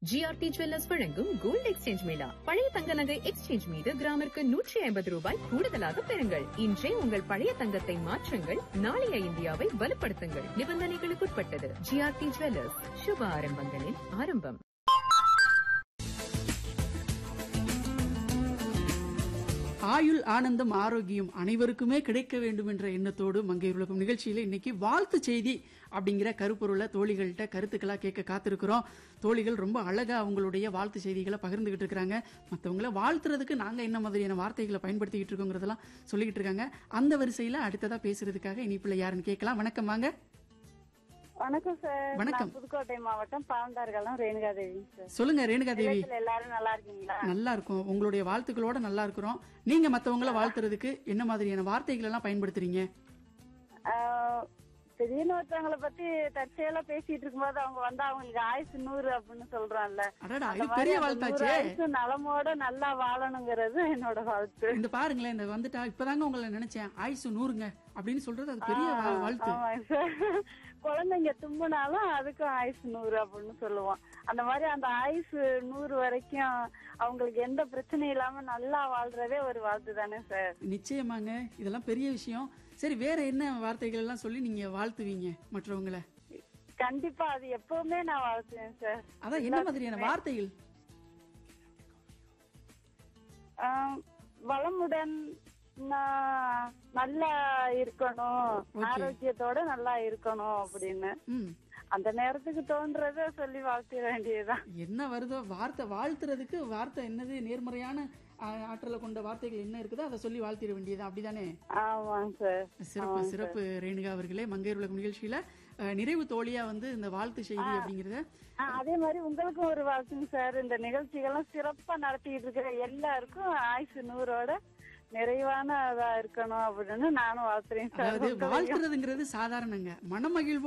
GRT jewellers வழங்கும் gold exchange mela பழைய தங்க நகை எக்ஸ்சேஞ்ச் மீது கிராமிற்கு நூற்றி ஐம்பது ரூபாய் கூடுதலாக பெறுங்கள் இன்றே உங்கள் பழைய தங்கத்தை மாற்றுங்கள் நாளைய இந்தியாவை வலுப்படுத்துங்கள் நிபந்தனைகளுக்குட்பட்டது ஜிஆர்டி ஜுவல்லர்ஸ் சுப ஆரம்பங்களின் ஆரம்பம் ஆயுள் ஆனந்தம் ஆரோக்கியம் அனைவருக்குமே கிடைக்க வேண்டும் என்ற எண்ணத்தோடு மங்கை உலகம் நிகழ்ச்சியில இன்னைக்கு வாழ்த்து செய்தி அப்படிங்கிற கருப்பொருளை தோழிகள்கிட்ட கருத்துக்களா கேட்க காத்திருக்கிறோம் தோழிகள் ரொம்ப அழகா அவங்களுடைய வாழ்த்து செய்திகளை பகிர்ந்துகிட்டு இருக்காங்க மற்றவங்கள வாழ்த்துறதுக்கு நாங்க என்ன மாதிரியான வார்த்தைகளை பயன்படுத்திக்கிட்டு இருக்கோங்கிறதெல்லாம் சொல்லிக்கிட்டு இருக்காங்க அந்த வரிசையில அடுத்ததா பேசுறதுக்காக இனிப்புல யாருன்னு கேட்கலாம் வணக்கம் வாங்க வணக்கம் சார் வணக்கம். நான் புதுக்கோட்டை மாவட்டம் பாவந்தார்காலம் ரேணுகா தேவி சார் சொல்லுங்க ரேணுகா தேவி நிலையத்துல எல்லாரும் நல்லா இருக்கீங்களா நல்லா இருக்கும் உங்களுடைய வாழ்த்துக்களோட நல்லா இருக்கிறோம் நீங்க மத்தவங்கள வாழ்த்துறதுக்கு என்ன மாதிரியான வார்த்தைகள் எல்லாம் பயன்படுத்துறீங்க ஆஹ், திடீர்னு ஒருத்தவங்களை பத்தி தற்செயலா பேசிட்டு இருக்கும்போது அவங்க வந்து அவங்களுக்கு ஆயுசு நூறு அப்படின்னு சொல்றான்ல அடடா அந்த இது மாதிரி பெரிய அந்த வாழ்த்தாச்சே நூறு ஆயுசு நலமோட நல்லா வாழணுங்கிறது என்னோட வாழ்த்து இந்த பாருங்களேன் இந்த வந்துட்டா இப்பதாங்க உங்களை நினைச்சேன் ஆயுசு நூறுங்க அப்படின்னு சொல்றது அது பெரிய வா- வாழ்த்து ஆமாங்க சார் குழந்தைங்க தும்புனாலும் அதுக்கும் ஆயுசு நூறு அப்படின்னு சொல்லுவோம் அந்த மாதிரி அந்த ஆயுசு நூறு வரைக்கும் அவங்களுக்கு எந்த பிரச்சனையும் இல்லாம நல்லா வாழ்றதே ஒரு வாழ்த்து தானே சார் நிச்சயமாங்க இதெல்லாம் பெரிய விஷயம் சரி வேற என்ன வார்த்தைகள் எல்லாம் சொல்லி நீங்க வாழ்த்துவீங்க மற்றவங்கள கண்டிப்பா அது எப்பவுமே நான் வாழ்த்துவேன் சார் அதான் என்ன மாதிரியான வார்த்தைகள் ஆஹ், வளமுடன் நான் நல்லா இருக்கணும் Okay. ஆரோக்கியத்தோட நல்லா இருக்கணும் அப்படின்னு ம் அந்த நேரத்துக்கு தோன்றத சொல்லி வாழ்த்திட வேண்டியதுதான் என்ன வருதோ வார்த்தை வாழ்த்துறதுக்கு வார்த்தை என்னது நேர்மறையான ஆ, ஆற்றலை கொண்ட வார்த்தைகள் என்ன இருக்குதோ அதை சொல்லி வாழ்த்திட வேண்டியது அப்படிதானே ஆமாங்க சார் சிறப்பு சிறப்பு ரேணுகா அவர்களே மங்கையர் உலகம் நிகழ்ச்சியில அஹ், நிறைவு தோழியா வந்து இந்த வாழ்த்து செய்தி அப்படிங்கறத ஆஹ், அதே மாதிரி உங்களுக்கும் ஒரு வாழ்த்துங்க சார் இந்த நிகழ்ச்சிகள்லாம் சிறப்பா நடத்திட்டு இருக்கிற எல்லாருக்கும் ஆயுசு நூறோட நிறைவான இதா இருக்கணும் அப்படின்னு நானும் வாழ்த்துறேன் சார் அதாவது வாழ்த்துறதுங்கிறது சாதாரணங்க மனமகிழ்வு